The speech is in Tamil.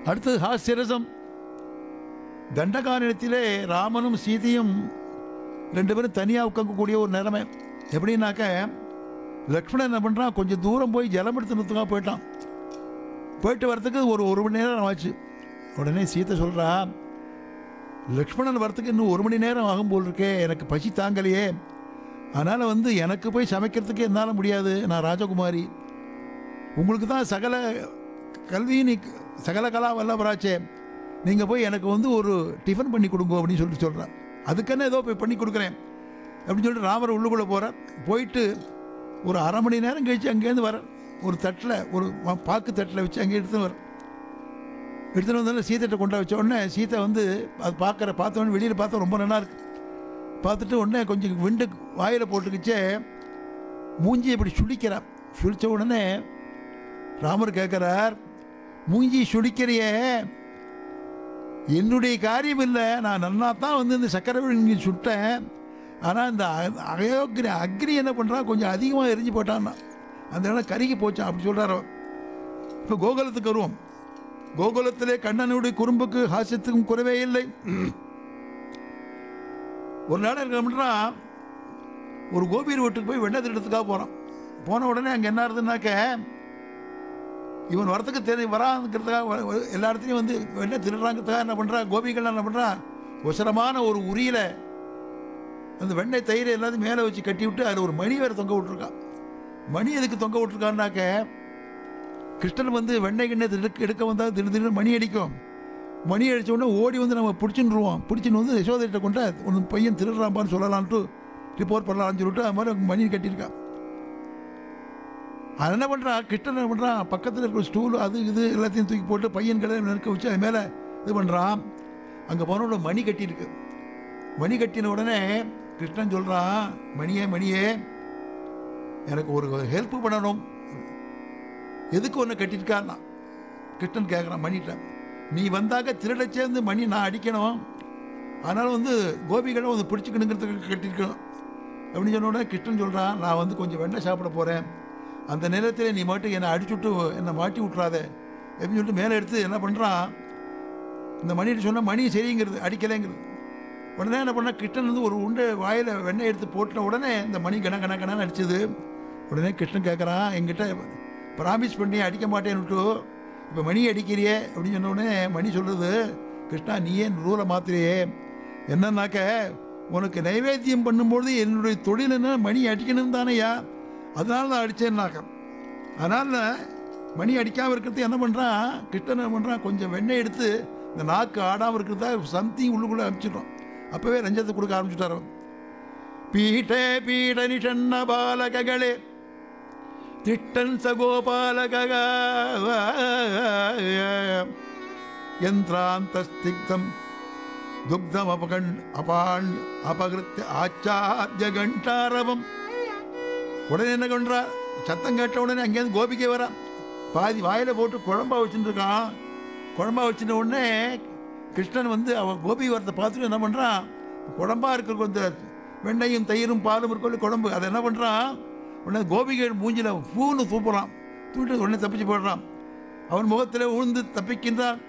அடுத்தது ஹாஸ்யரசம் தண்டகாரண்யத்திலே ராமனும் சீதையும் ரெண்டு பேரும் தனியாக உட்காக்கக்கூடிய ஒரு நிலைமை எப்படின்னாக்க லக்ஷ்மணன் என்ன பண்ணுறான் கொஞ்சம் தூரம் போய் ஜலம் எடுத்துனதுக்காக போயிட்டான் போயிட்டு வரத்துக்கு ஒரு ஒரு மணி நேரம் ஆச்சு உடனே சீதை சொல்கிறா லக்ஷ்மணன் வரத்துக்கு இன்னும் ஒரு மணி நேரம் ஆகும் போல் இருக்கே எனக்கு பசி தாங்கலையே அதனால் வந்து எனக்கு போய் சமைக்கிறதுக்கு என்னால் முடியாது நான் ராஜகுமாரி உங்களுக்கு தான் சகல கல்வி நீ சகல கலா வல்லவராச்சே நீங்கள் போய் எனக்கு வந்து ஒரு டிஃபன் பண்ணி கொடுங்க அப்படின்னு சொல்லிட்டு சொல்கிறேன் அதுக்கென்ன ஏதோ போய் பண்ணி கொடுக்குறேன் அப்படின்னு சொல்லிட்டு ராமர் உள்ளுக்குள்ளே போகிறார் போயிட்டு ஒரு அரை மணி நேரம் கழித்து அங்கேருந்து வர ஒரு தட்டில் ஒரு ம- பாக்கு தட்டில் வச்சு அங்கே எடுத்துன்னு வர எடுத்துன்னு வந்தாலும் சீத்தைட்ட கொண்டா வச்ச உடனே சீத்தை வந்து அது பார்க்குற பார்த்த உடனே வெளியில் பார்த்தா ரொம்ப நல்லா இருக்கு பார்த்துட்டு உடனே கொஞ்சம் விண்டு வாயில் போட்டுக்கிச்சே மூஞ்சி இப்படி சுளிக்கிறார் சுளித்த உடனே ராமர் கேட்குறார் மூஞ்சி சுளிக்கிறியே என்னுடைய காரியம் இல்லை நான் நன்னா தான் வந்து இந்த சக்கரவள்ளி சுட்டேன் ஆனால் இந்த அ- அயோக்கிய அக்னி என்ன பண்ணுறான் கொஞ்சம் அதிகமாக எரிஞ்சு போட்டான்னா அந்த இடம் கருகி போச்சான் அப்படி சொல்கிறார் அவர் இப்போ கோகுலத்துக்கு வருவோம் கோகுலத்திலே கண்ணனுடைய குறும்புக்கு ஹாஸ்யத்துக்கும் குறைவே இல்லை ஒரு நாள் இருக்கா ஒரு கோபியர் வீட்டுக்கு போய் வெண்ணெய் திருடத்துக்காக போகிறான் போன உடனே அங்கே என்ன ஆகுதுன்னாக்க இவன் வரத்துக்கு தெரிய வராங்கிறதுக்காக வ- வ- எல்லா இடத்துலையும் வந்து வெண்ணெய் திருடுறாங்கிறதுக்காக என்ன பண்ணுறா கோபிகள் என்ன பண்ணுறா உசரமான ஒரு உரியில் அந்த வெண்ணெய் தயிர் எல்லாத்தையும் மேலே வச்சு கட்டி விட்டு அதில் ஒரு மணி வேறு தொங்க விட்ருக்கான் மணி எதுக்கு தொங்க விட்ருக்கான்னாக்க கிருஷ்ணன் வந்து வெண்ணெய் கிண்ணை எடுக்க எடுக்க வந்தால் திடீர் திடீர்னு மணி அடிக்கும் மணி அடிச்ச உடனே ஓடி வந்து நம்ம பிடிச்சின்னுருவோம் பிடிச்சின்னு வந்து யசோதையிட்ட கொண்டு ஒன்று பையன் திருடுறாம்பான்னு சொல்லலான்ட்டு ரிப்போர்ட் பண்ணலாம்னு சொல்லிட்டு அது மாதிரி மணி கட்டியிருக்கான் அது என்ன பண்ணுறான் கிருஷ்ணன் என்ன பண்ணுறான் பக்கத்தில் இருக்கிற ஸ்டூல் அது இது எல்லாத்தையும் தூக்கி போட்டு பையன்களை நெருக்க வச்சு அது மேலே இது பண்ணுறான் அங்கே போனோட மணி கட்டியிருக்கு மணி கட்டின உடனே கிருஷ்ணன் சொல்கிறான் மணியே மணியே எனக்கு ஒரு ஹெல்ப் பண்ணணும் எதுக்கு ஒன்று கட்டியிருக்கான்னா கிருஷ்ணன் கேட்குறான் மணிகிட்ட நீ வந்தாக்க திருட சேர்ந்து மணி நான் அடிக்கணும் அதனால் வந்து கோபிகளை வந்து பிடிச்சிக்கணுங்கிறதுக்கு கட்டியிருக்கணும் அப்படின்னு சொன்ன உடனே கிருஷ்ணன் சொல்கிறான் நான் வந்து கொஞ்சம் வெண்ணெய் சாப்பிட போகிறேன் அந்த நேரத்தில் நீ மட்டும் என்னை அடிச்சுட்டு என்னை மாட்டி விட்றாதே அப்படின்னு சொல்லிட்டு மேலே எடுத்து என்ன பண்ணுறான் இந்த மணிகிட்ட சொன்னால் மணி சரிங்கிறது அடிக்கலைங்கிறது உடனே என்ன பண்ணா கிருஷ்ணன் வந்து ஒரு உண்டை வாயில் வெண்ணெய் எடுத்து போட்ட உடனே இந்த மணி கண கண கணன்னு அடிச்சது உடனே கிருஷ்ணன் கேட்குறான் என்கிட்ட ப்ராமிஸ் பண்ணி அடிக்க மாட்டேன்னுட்டு இப்போ மணி அடிக்கிறியே அப்படின்னு சொன்ன உடனே மணி சொல்கிறது கிருஷ்ணா நீ ஏன் ரூலை மாத்திரையே என்னன்னாக்க உனக்கு நைவேத்தியம் பண்ணும்பொழுது என்னுடைய தொழில் என்ன மணி அடிக்கணும் தானேயா அதனால நான் அடித்தேன்னாக்க அதனால் மணி அடிக்காமல் இருக்கிறது என்ன பண்ணுறான் கிருஷ்ணன் என்ன பண்ணுறான் கொஞ்சம் வெண்ணெய் எடுத்து இந்த நாக்கு ஆடாமல் இருக்கிறதா சம்திங் உள்ளுக்குள்ளே அனுப்பிச்சிடுறான் அப்போவே ரஞ்சத்தை கொடுக்க ஆரம்பிச்சுட்டார் அவன். பீட்டே பீட நிஷன்ன பாலககளே திட்டன் சகோபாலக யந்திராந்தஸ்திக்தம் துக்தம் அபகண் அபாண் அபகிருத்த ஆச்சாத்திய கண்டாரவம் உடனே என்ன பண்றா சத்தம் கேட்ட உடனே அங்கேருந்து கோபிக்கை வரா பாதி வாயில போட்டு குழம்பா வச்சுட்டு இருக்கான் குழம்பா வச்சுட்ட உடனே கிருஷ்ணன் வந்து அவன் கோபி வரத்தை பார்த்துட்டு என்ன பண்ணுறான் குழம்பா இருக்கிற கொஞ்சம் வெண்ணையும் தயிரும் பாலும் இருக்கொள்ள குழம்பு அதை என்ன பண்ணுறான் உடனே கோபிகள் மூஞ்சில பூன்னு தூப்புறான் தூட்டு உடனே தப்பிச்சு போடுறான் அவன் முகத்தில் உழுந்து தப்பிக்கின்றான்